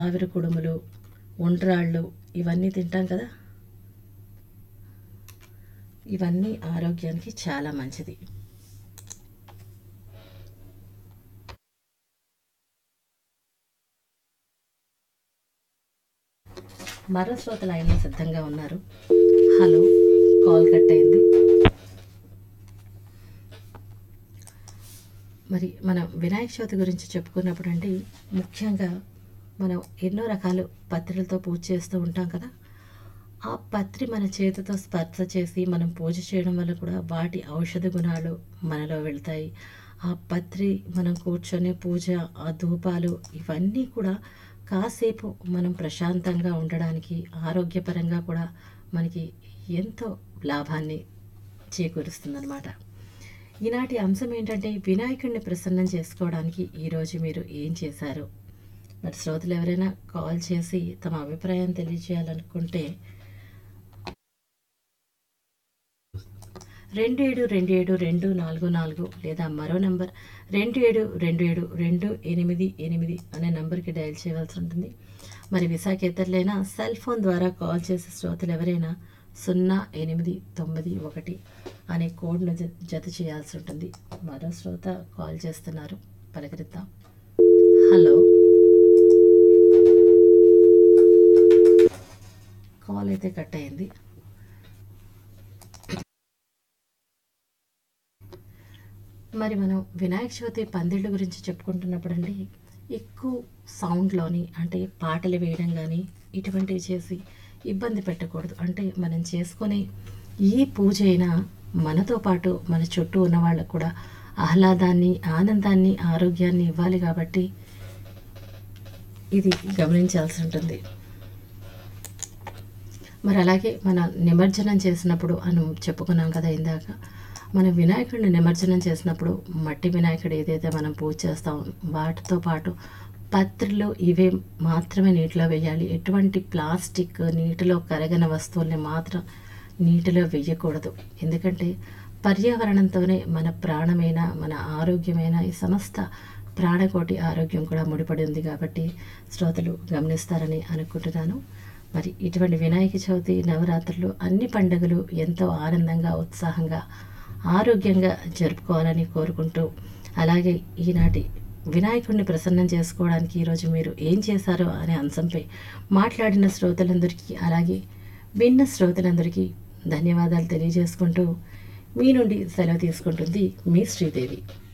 ఆవిరి కుడుములు ఉండ్రాళ్ళు ఇవన్నీ తింటాం కదా ఇవన్నీ ఆరోగ్యానికి చాలా మంచిది మరో శ్రోతలు ఆయన సిద్ధంగా ఉన్నారు హలో కాల్ కట్ అయింది మరి మనం వినాయక చవితి గురించి చెప్పుకున్నప్పుడు అంటే ముఖ్యంగా మనం ఎన్నో రకాల పత్రులతో పూజ చేస్తూ ఉంటాం కదా ఆ పత్రి మన చేతితో స్పర్శ చేసి మనం పూజ చేయడం వల్ల కూడా వాటి ఔషధ గుణాలు మనలో వెళ్తాయి ఆ పత్రి మనం కూర్చొని పూజ ఆ ధూపాలు ఇవన్నీ కూడా కాసేపు మనం ప్రశాంతంగా ఉండడానికి ఆరోగ్యపరంగా కూడా మనకి ఎంతో లాభాన్ని చేకూరుస్తుందన్నమాట ఈనాటి అంశం ఏంటంటే వినాయకుడిని ప్రసన్నం చేసుకోవడానికి ఈరోజు మీరు ఏం చేశారు మరి శ్రోతలు ఎవరైనా కాల్ చేసి తమ అభిప్రాయం తెలియజేయాలనుకుంటే రెండు ఏడు రెండు ఏడు రెండు నాలుగు నాలుగు లేదా మరో నంబర్ రెండు ఏడు రెండు ఏడు రెండు ఎనిమిది ఎనిమిది అనే నంబర్కి డయల్ చేయవలసి ఉంటుంది మరి విశాఖేతరులైనా సెల్ ఫోన్ ద్వారా కాల్ చేసే శ్రోతలు ఎవరైనా సున్నా ఎనిమిది తొమ్మిది ఒకటి అనే కోడ్ను జ- జత చేయాల్సి ఉంటుంది మరో శ్రోత కాల్ చేస్తున్నారు పలకరిద్దాం హలో కాల్ అయితే కట్ అయింది మరి మనం వినాయక చవితి పందిళ్ళ గురించి చెప్పుకుంటున్నప్పుడు అండి ఎక్కువ సౌండ్లోని అంటే పాటలు వేయడం కానీ ఇటువంటివి చేసి ఇబ్బంది పెట్టకూడదు అంటే మనం చేసుకునే ఏ పూజ అయినా మనతో పాటు మన చుట్టూ ఉన్న వాళ్ళకు కూడా ఆహ్లాదాన్ని ఆనందాన్ని ఆరోగ్యాన్ని ఇవ్వాలి కాబట్టి ఇది గమనించాల్సి ఉంటుంది మరి అలాగే మన నిమజ్జనం చేసినప్పుడు అని చెప్పుకున్నాం కదా ఇందాక మన వినాయకుడిని నిమజ్జనం చేసినప్పుడు మట్టి వినాయకుడు ఏదైతే మనం పూజ చేస్తాం వాటితో పాటు పత్రులు ఇవే మాత్రమే నీటిలో వేయాలి ఎటువంటి ప్లాస్టిక్ నీటిలో కరగని వస్తువుల్ని మాత్రం నీటిలో వేయకూడదు ఎందుకంటే పర్యావరణంతోనే మన ప్రాణమైన మన ఆరోగ్యమైన ఈ సమస్త ప్రాణకోటి ఆరోగ్యం కూడా ముడిపడి ఉంది కాబట్టి శ్రోతలు గమనిస్తారని అనుకుంటున్నాను మరి ఇటువంటి వినాయక చవితి నవరాత్రులు అన్ని పండుగలు ఎంతో ఆనందంగా ఉత్సాహంగా ఆరోగ్యంగా జరుపుకోవాలని కోరుకుంటూ అలాగే ఈనాటి వినాయకుడిని ప్రసన్నం చేసుకోవడానికి ఈరోజు మీరు ఏం చేశారో అనే అంశంపై మాట్లాడిన శ్రోతలందరికీ అలాగే విన్న శ్రోతలందరికీ ధన్యవాదాలు తెలియజేసుకుంటూ మీ నుండి సెలవు తీసుకుంటుంది మీ శ్రీదేవి